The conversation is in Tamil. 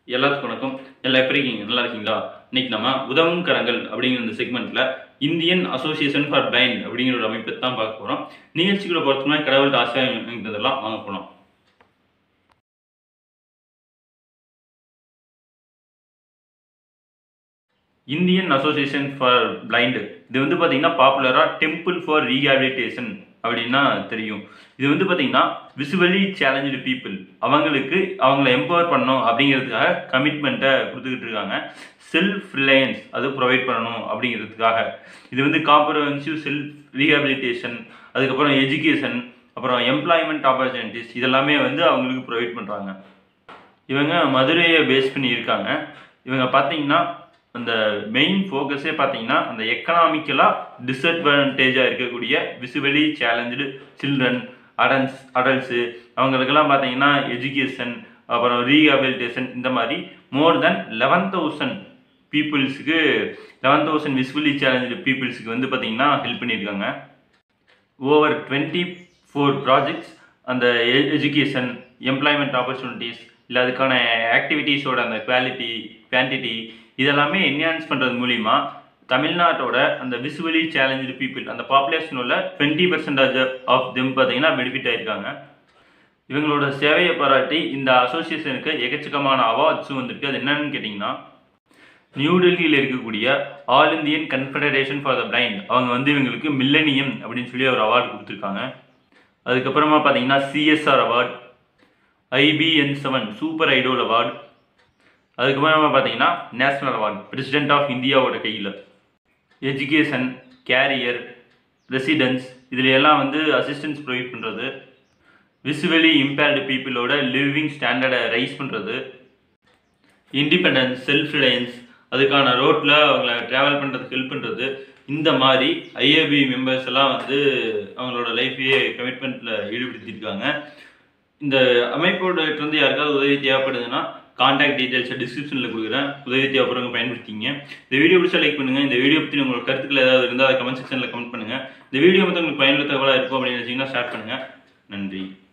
எல்லாத்துக்கும் வணக்கம் எல்லாம் எப்படி இருக்கீங்க நல்லா இருக்கீங்களா இன்னைக்கு நம்ம உதவும் கரங்கள் அப்படிங்கிற இந்த செக்மெண்ட்ல இந்தியன் அசோசியேஷன் ஃபார் பிளைண்ட் அப்படிங்கிற ஒரு அமைப்பை தான் பார்க்க போறோம் நிகழ்ச்சிக்குள்ள பொறுத்தவரை கடவுள்கிட்ட ஆசையாங்கிறதெல்லாம் வாங்க போனோம் இந்தியன் அசோசியேஷன் ஃபார் பிளைண்டு இது வந்து பார்த்தீங்கன்னா பாப்புலராக டெம்பிள் ஃபார் ரீஹாபிலிட்டேஷன் அப்படின்னா தெரியும் இது வந்து பார்த்தீங்கன்னா விசுவலி சேலஞ்சு பீப்புள் அவங்களுக்கு அவங்கள எம்பவர் பண்ணணும் அப்படிங்கிறதுக்காக கமிட்மெண்ட்டை கொடுத்துக்கிட்டு இருக்காங்க செல்ஃப் ரிலையன்ஸ் அது ப்ரொவைட் பண்ணணும் அப்படிங்கிறதுக்காக இது வந்து காம்ப்ரஹென்சிவ் செல்ஃப் ரீஹாபிலிட்டேஷன் அதுக்கப்புறம் எஜுகேஷன் அப்புறம் எம்ப்ளாய்மெண்ட் ஆப்பர்ச்சுனிட்டிஸ் இதெல்லாமே வந்து அவங்களுக்கு ப்ரொவைட் பண்ணுறாங்க இவங்க மதுரையை பேஸ் பண்ணி இருக்காங்க இவங்க பார்த்தீங்கன்னா அந்த மெயின் ஃபோக்கஸே பார்த்தீங்கன்னா அந்த எக்கனாமிக்கலாக டிஸ்அட்வான்டேஜாக இருக்கக்கூடிய visually challenge children adults adults அவங்களுக்கெல்லாம் பார்த்தீங்கன்னா எஜுகேஷன் அப்புறம் ரீஹாபிலிட்டேஷன் இந்த மாதிரி மோர் தென் லெவன் தௌசண்ட் பீப்புள்ஸுக்கு லெவன் தௌசண்ட் விசுவலி சேலஞ்சு பீப்புள்ஸுக்கு வந்து பார்த்தீங்கன்னா ஹெல்ப் பண்ணியிருக்காங்க ஓவர் டுவெண்ட்டி ஃபோர் ப்ராஜெக்ட்ஸ் அந்த எஜுகேஷன் எம்ப்ளாய்மெண்ட் ஆப்பர்ச்சுனிட்டிஸ் இல்லை அதுக்கான ஆக்டிவிட்டீஸோட அந்த குவாலிட்டி குவான்டிட்டி இதெல்லாமே என்ஹான்ஸ் பண்ணுறது மூலிமா தமிழ்நாட்டோட அந்த விசுவலி சேலஞ்சு பீப்புள் அந்த பாப்புலேஷனோட டுவெண்ட்டி பர்சன்டேஜ் ஆஃப் தெம் பார்த்தீங்கன்னா பெனிஃபிட் ஆயிருக்காங்க இவங்களோட சேவையை பாராட்டி இந்த அசோசியேஷனுக்கு எக்கச்சக்கமான அவார்ட்ஸும் வந்திருக்கு அது என்னன்னு கேட்டிங்கன்னா நியூ டெல்லியில் இருக்கக்கூடிய all Indian confederation for the blind அவங்க வந்து இவங்களுக்கு மில்லனியம் அப்படின்னு சொல்லி ஒரு அவார்டு கொடுத்துருக்காங்க அதுக்கப்புறமா பார்த்தீங்கன்னா CSR award IBN seven super idol award அதுக்கப்புறமா பார்த்தீங்கன்னா நேஷ்னல் அவார்டு பிரசிடென்ட் ஆஃப் இந்தியாவோட கையில் எஜுகேஷன் கேரியர் ரெசிடென்ஸ் இதில் எல்லாம் வந்து அசிஸ்டன்ஸ் ப்ரொவைட் பண்ணுறது விசுவலி இம்பேர்டு பீப்புளோட லிவிங் ஸ்டாண்டர்டை ரைஸ் பண்ணுறது இண்டிபெண்டன்ஸ் செல்ஃப் ரிலையன்ஸ் அதுக்கான ரோட்டில் அவங்கள ட்ராவல் பண்ணுறதுக்கு ஹெல்ப் பண்ணுறது இந்த மாதிரி ஐஏபி மெம்பர்ஸ் எல்லாம் வந்து அவங்களோட லைஃபையே கமிட்மெண்ட்டில் ஈடுபடுத்தியிருக்காங்க இந்த அமைப்போட இருந்து யாருக்காவது உதவி தேவைப்படுதுன்னா கான்டாக்ட் டீடைல்ஸை டிஸ்கிரிப்ஷனில் கொடுக்குறேன் உதவி தேவைப்படுறவங்க பயன்படுத்திங்க இந்த வீடியோ பிடிச்சா லைக் பண்ணுங்கள் இந்த வீடியோ பற்றி உங்களோட கருத்துக்கள் ஏதாவது இருந்தால் அதை கமெண்ட் செக்ஷனில் கமெண்ட் பண்ணுங்கள் இந்த வீடியோ வந்து உங்களுக்கு பயனுள்ள தகவலாக இருக்கும் அப்படின்னு நினச்சிங்கன்னா ஸ்டார்ட் பண்ணுங்கள் நன்றி